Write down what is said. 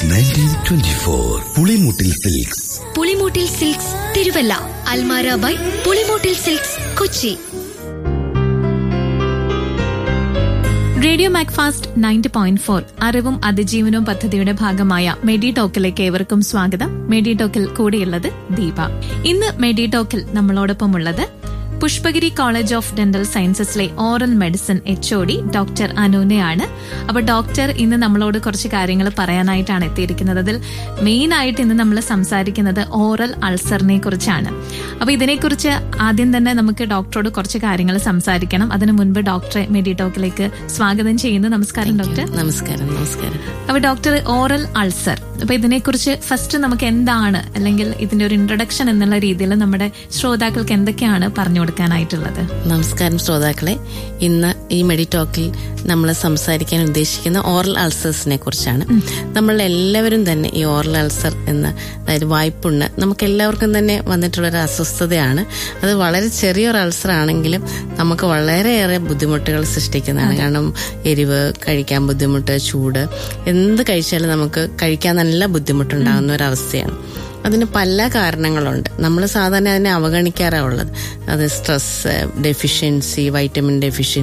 nineteen twenty four Pulimoottil silks Pulimoottil silks Thiruvalla Almara by Pulimoottil silks Kochi radio Macfast ninety point four അറിവും അതിജീവനവും പദ്ധതിയുടെ ഭാഗമായ മെഡി ടോക്കിലേക്ക് ഏവർക്കും സ്വാഗതം മെഡി ടോക്കിൽ കൂടെയുള്ളത് ദീപ ഇന്ന് മെഡി ടോക്കിൽ നമ്മളോടൊപ്പം ഉള്ളത് പുഷ്പഗിരി കോളേജ് ഓഫ് ഡെന്റൽ സയൻസസിലെ oral medicine H O D doctor അനൂനയാണ് അപ്പൊ ഡോക്ടർ ഇന്ന് നമ്മളോട് കുറച്ച് കാര്യങ്ങൾ പറയാനായിട്ടാണ് എത്തിയിരിക്കുന്നത് അതിൽ മെയിൻ ആയിട്ട് ഇന്ന് നമ്മൾ സംസാരിക്കുന്നത് ഓറൽ അൾസറിനെ കുറിച്ചാണ് അപ്പൊ ഇതിനെക്കുറിച്ച് ആദ്യം തന്നെ നമുക്ക് ഡോക്ടറോട് കുറച്ച് കാര്യങ്ങൾ സംസാരിക്കണം അതിനു മുൻപ് ഡോക്ടറെ മെഡി ടോക്കിലേക്ക് സ്വാഗതം ചെയ്യുന്നു നമസ്കാരം ഡോക്ടർ നമസ്കാരം നമസ്കാരം അപ്പൊ ഡോക്ടർ ഓറൽ അൾസർ അപ്പൊ ഇതിനെക്കുറിച്ച് ഫസ്റ്റ് നമുക്ക് എന്താണ് അല്ലെങ്കിൽ ഇതിന്റെ ഒരു ഇൻട്രൊഡക്ഷൻ എന്നുള്ള രീതിയിൽ നമ്മുടെ ശ്രോതാക്കൾക്ക് എന്തൊക്കെയാണ് പറഞ്ഞു കൊടുക്കാനായിട്ടുള്ളത് നമസ്കാരം ശ്രോതാക്കളെ ഇന്ന് ഈ മെഡി ടോക്കിൽ നമ്മൾ സംസാരിക്കാൻ ഉദ്ദേശിക്കുന്ന ഓറൽ അൾസേഴ്സിനെ കുറിച്ചാണ് നമ്മൾ എല്ലാവരും തന്നെ ഈ ഓറൽ അൾസർ എന്ന അതായത് വായ്പുണ്ണ് നമുക്ക് എല്ലാവർക്കും തന്നെ വന്നിട്ടുള്ള ഒരു അസ്വസ്ഥതയാണ് അത് വളരെ ചെറിയൊരു അൾസർ ആണെങ്കിലും നമുക്ക് വളരെയേറെ ബുദ്ധിമുട്ടുകൾ സൃഷ്ടിക്കുന്നതാണ് കാരണം എരിവ് കഴിക്കാൻ ബുദ്ധിമുട്ട് ചൂട് എന്ത് കഴിച്ചാലും നമുക്ക് കഴിക്കാൻ നല്ല ബുദ്ധിമുട്ടുണ്ടാകുന്ന ഒരു അവസ്ഥയാണ് അതിന് പല കാരണങ്ങളുണ്ട് നമ്മൾ സാധാരണ അതിനെ അവഗണിക്കാറാണ് ഉള്ളത് അത് സ്ട്രെസ് ഡെഫിഷ്യൻസി വൈറ്റമിൻ ഡെഫിഷ്യൻസി